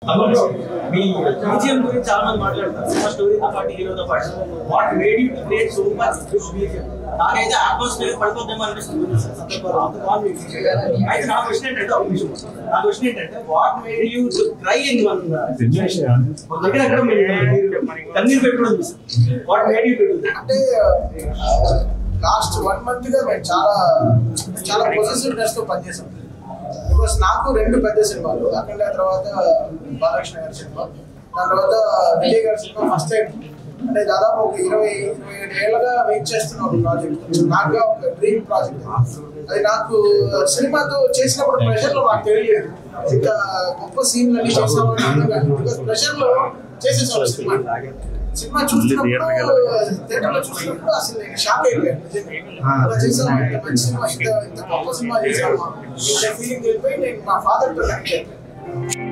మీ BGM గురించి చాలా మంది మాట్లాడతారు సినిమా స్టోరీతో పాటు హీరోతో పాటు what made you create so much BGM నాకైతే అట్మాస్ఫియర్ పడిపోద్దామో అనిపిస్తుంది సందర్భాలు అంత బాగుంది అయితే నా క్వశ్చన్ ఏంటంటే ఒక నిమిషం నా క్వశ్చన్ ఏంటంటే what made you try in one దగ్గర అక్కడ మీరు కన్నీరు పెట్టుకోవడం వాట్ మేడ్ యూ పెట్టు అంటే లాస్ట్ వన్ మంత్ గా మేము చాలా చాలా పొజిటివ్నెస్ తో పనిచేసాం బికాస్ నాకు రెండు పెద్ద సినిమాలు అఖండ తర్వాత బాలకృష్ణ గారి సినిమా దాని తర్వాత విజయ్ గారి సినిమా ఫస్ట్ టైం అంటే దాదాపు ఒక ఇరవై ఇరవై ఏడు ఏళ్ళగా వెయిట్ చేస్తున్న ఒక ప్రాజెక్ట్ నాకుగా ఒక డ్రీమ్ ప్రాజెక్ట్ అది నాకు సినిమాతో చేసినప్పుడు ప్రెషర్ లో నాకు తెలియలేదు ఇంత గొప్ప సీన్లు అన్ని చేసామని అర్థం కాదు బికాస్ ప్రెషర్ లో చేసేసాం సినిమా సినిమా చూస్తున్నప్పుడు థియేటర్ లో చూసినప్పుడు అసలు నేను షాక్ అయిపోయాను నిజంగా అలా చేసాము ఇంత మంచి సినిమా ఇంత ఇంత గొప్ప సినిమా చేసాము అనే ఫీలింగ్ వెళ్ళిపోయి నేను మా ఫాదర్ తో కనెక్ట్ అయిపోయాను